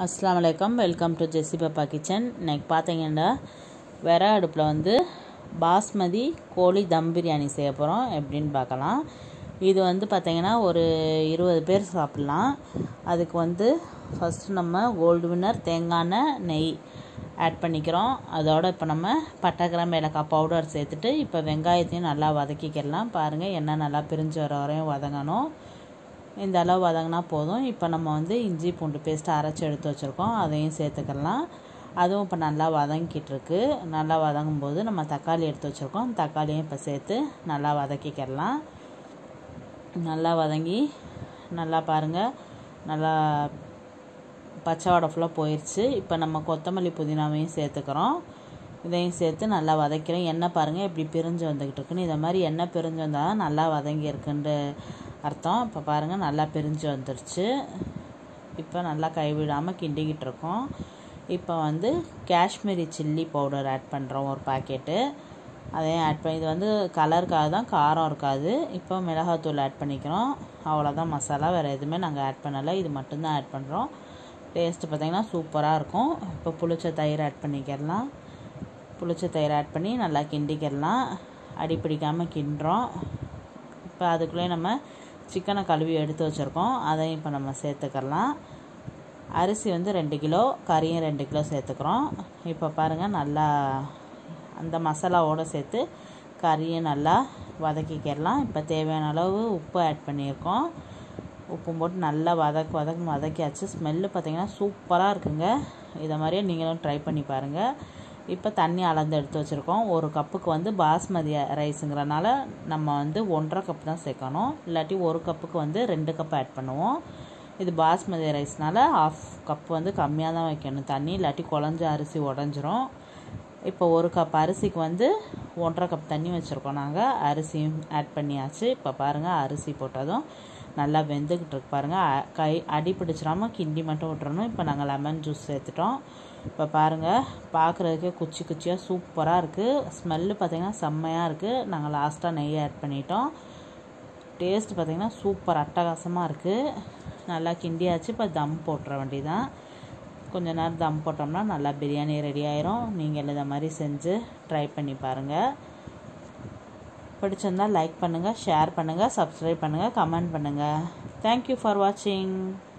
அஸ்ஸலாமு அலைக்கம் welcome to ஜெஸ்ஸி பாப்பா kitchen இன்னைக்கு பார்த்தீங்கன்னா விற அடுப்பில் வந்து பாஸ்மதி கோழி தம் பிரியாணி செய்ய போகிறோம் எப்படின்னு பார்க்கலாம் இது வந்து பார்த்தீங்கன்னா ஒரு இருபது பேர் சாப்பிட்லாம் அதுக்கு வந்து ஃபஸ்ட்டு நம்ம கோல்டு வின்னர் தேங்காய் எண்ணெய் நெய் ஆட் பண்ணிக்கிறோம் அதோட இப்போ நம்ம பட்டை கிராம்பு ஏலக்காய் பவுடர் சேர்த்துட்டு இப்போ வெங்காயத்தையும் நல்லா வதக்கிக்கிடலாம் பாருங்கள் எண்ணெய் நல்லா பிரிஞ்சு வர வரையும் வதங்கணும் இந்த அளவு வதங்கினா போதும் இப்போ நம்ம வந்து இஞ்சி பூண்டு பேஸ்ட்டு அரைச்சி எடுத்து வச்சுருக்கோம் அதையும் சேர்த்துக்கலாம் அதுவும் இப்போ நல்லா வதங்கிட்டு இருக்கு நல்லா வதங்கும் போது நம்ம தக்காளி எடுத்து வச்சுருக்கோம் தக்காளியும் இப்போ சேர்த்து நல்லா வதக்கிக்கிடலாம் நல்லா வதங்கி நல்லா பாருங்கள் நல்லா பச்சை வடை ஃபுல்லாக போயிடுச்சு இப்போ நம்ம கொத்தமல்லி புதினாவையும் சேர்த்துக்கிறோம் இதையும் சேர்த்து நல்லா வதக்கிறோம் எண்ணெய் பாருங்கள் இப்படி பிரிஞ்சு வந்துக்கிட்டு இருக்குன்னு இதை மாதிரி எண்ணெய் பிரிஞ்சு வந்தால் நல்லா வதங்கி இருக்குன்ட்டு அர்த்தம் இப்போ பாருங்கள் நல்லா பிரிஞ்சு வந்துருச்சு இப்போ நல்லா கைவிடாமல் கிண்டிக்கிட்டு இருக்கோம் இப்போ வந்து காஷ்மீரி சில்லி பவுடர் ஆட் பண்ணுறோம் ஒரு பாக்கெட்டு அதையும் ஆட் பண்ணி இது வந்து கலருக்காக தான் காரம் இருக்காது இப்போ மிளகாத்தூள் ஆட் பண்ணிக்கிறோம் அவ்வளோதான் மசாலா வேறு எதுவுமே நாங்கள் ஆட் பண்ணலை இது மட்டும்தான் ஆட் பண்ணுறோம் டேஸ்ட்டு பார்த்திங்கன்னா சூப்பராக இருக்கும் இப்போ புளிச்ச தயிர் ஆட் பண்ணிக்கிடலாம் புளிச்ச தயிர் ஆட் பண்ணி நல்லா கிண்டிக்கிடலாம் அடி பிடிக்காமல் கிண்டுறோம் இப்போ அதுக்குள்ளே நம்ம சிக்கனை கழுவி எடுத்து வச்சுருக்கோம் அதையும் இப்போ நம்ம சேர்த்துக்கலாம் அரிசி வந்து ரெண்டு கிலோ கறியும் ரெண்டு கிலோ சேர்த்துக்கிறோம் இப்போ பாருங்கள் நல்லா அந்த மசாலாவோடு சேர்த்து கறியும் நல்லா வதக்கிக்கிடலாம் இப்போ தேவையான அளவு உப்பு ஆட் பண்ணியிருக்கோம் உப்பு போட்டு நல்லா வதக்கு வதக்கு வதக்கியாச்சு ஸ்மெல்லு பார்த்திங்கன்னா சூப்பராக இருக்குங்க இதை மாதிரியே நீங்களும் ட்ரை பண்ணி பாருங்கள் இப்போ தண்ணி அளந்து எடுத்து வச்சுருக்கோம் ஒரு கப்புக்கு வந்து பாஸ்மதி ரைஸுங்கிறனால நம்ம வந்து ஒன்றரை கப் தான் சேர்க்கணும் இல்லாட்டி ஒரு கப்புக்கு வந்து ரெண்டு கப் ஆட் பண்ணுவோம் இது பாஸ்மதி ரைஸ்னால் ஆஃப் கப் வந்து கம்மியாக தான் வைக்கணும் தண்ணி இல்லாட்டி குழஞ்ச அரிசி உடஞ்சிரும் இப்போ ஒரு கப் அரிசிக்கு வந்து ஒன்றரை கப் தண்ணி வச்சுருக்கோம் நாங்கள் அரிசியும் ஆட் பண்ணியாச்சு இப்போ பாருங்கள் அரிசி போட்டதும் நல்லா வெந்துக்கிட்டு இருக்கு பாருங்கள் கை அடி பிடிச்சிடாமல் கிண்டி மட்டும் விட்டுறணும் இப்போ நாங்கள் லெமன் ஜூஸ் சேர்த்துட்டோம் இப்போ பாருங்கள் பார்க்குறதுக்கே குச்சி குச்சியாக சூப்பராக இருக்குது ஸ்மெல்லு பார்த்திங்கன்னா செம்மையாக இருக்குது நாங்கள் லாஸ்ட்டாக நெய் ஆட் பண்ணிட்டோம் டேஸ்ட் பார்த்திங்கன்னா சூப்பர் அட்டகாசமாக இருக்குது நல்லா கிண்டியாச்சு இப்போ தம் போட்டுற வேண்டியதான் கொஞ்ச நேரம் தம் போட்டோம்னா நல்லா பிரியாணி ரெடி ஆயிரும் நீங்கள் இதை மாதிரி செஞ்சு ட்ரை பண்ணி பாருங்கள் பிடிச்சிருந்தால் லைக் பண்ணுங்கள் ஷேர் பண்ணுங்கள் சப்ஸ்கிரைப் பண்ணுங்கள் கமெண்ட் பண்ணுங்கள் தேங்க்யூ ஃபார் வாட்சிங்